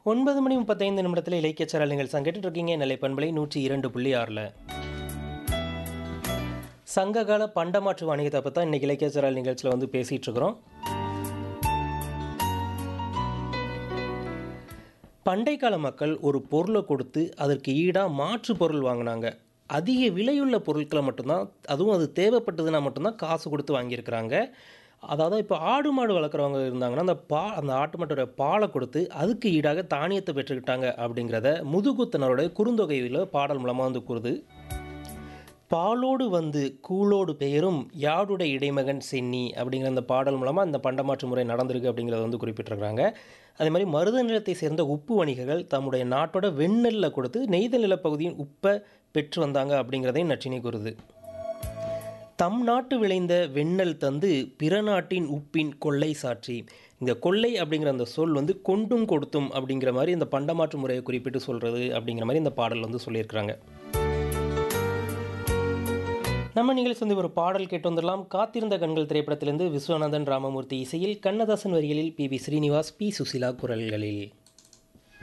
ஒன்பது மணி முப்பத்தைந்து நிமிடத்தில் இலக்கிய சேனல் நீங்கள் சங்கிட்டு இருக்கீங்க நெல்லை பண்பலை நூற்றி இரண்டு புள்ளி ஆறில் சங்ககால பண்டமாற்று வணிகத்தை பற்றி தான் இன்றைக்கி இலக்கிய சேனல் நிகழ்ச்சியில் வந்து பேசிகிட்டு இருக்கிறோம் பண்டை கால மக்கள் ஒரு பொருளை கொடுத்து அதற்கு ஈடாக மாற்று பொருள் வாங்கினாங்க அதிக விலையுள்ள பொருட்களை மட்டும்தான் அதுவும் அது தேவைப்பட்டதுன்னா மட்டும்தான் காசு கொடுத்து வாங்கியிருக்கிறாங்க அதாவது இப்போ ஆடு மாடு வளர்க்குறவங்க இருந்தாங்கன்னா அந்த பா அந்த ஆட்டு மாட்டோட பாலை கொடுத்து அதுக்கு ஈடாக தானியத்தை பெற்றுக்கிட்டாங்க அப்படிங்கிறத முதுகுத்தனரோட குறுந்தொகையில் பாடல் மூலமாக வந்து கூறுது பாலோடு வந்து கூலோடு பெயரும் யாடுட இடைமகன் சென்னி அப்படிங்கிற அந்த பாடல் மூலமாக இந்த பண்டமாற்று முறை நடந்திருக்கு அப்படிங்கிறத வந்து குறிப்பிட்டிருக்கிறாங்க அதே மாதிரி மருத நிலத்தை சேர்ந்த உப்பு வணிகர்கள் தம்முடைய நாட்டோட வெண்ணெல்ல கொடுத்து நெய்தல் நிலப்பகுதியின் உப்பை பெற்று வந்தாங்க அப்படிங்கிறதையும் நச்சினை கூறுது தம் நாட்டு விளைந்த வெண்ணெல் தந்து பிற நாட்டின் உப்பின் கொள்ளை சாட்சி இந்த கொள்ளை அப்படிங்கிற அந்த சொல் வந்து கொண்டும் கொடுத்தும் அப்படிங்கிற மாதிரி இந்த பண்டமாற்று முறையை குறிப்பிட்டு சொல்கிறது அப்படிங்கிற மாதிரி இந்த பாடல் வந்து சொல்லியிருக்கிறாங்க நம்ம நிகழ்ச்சி வந்து ஒரு பாடல் கேட்டு வந்துடலாம் காத்திருந்த கண்கள் திரைப்படத்திலிருந்து விஸ்வநாதன் ராமமூர்த்தி இசையில் கண்ணதாசன் வரிகளில் P V Srinivas P Susheela குரல்களில்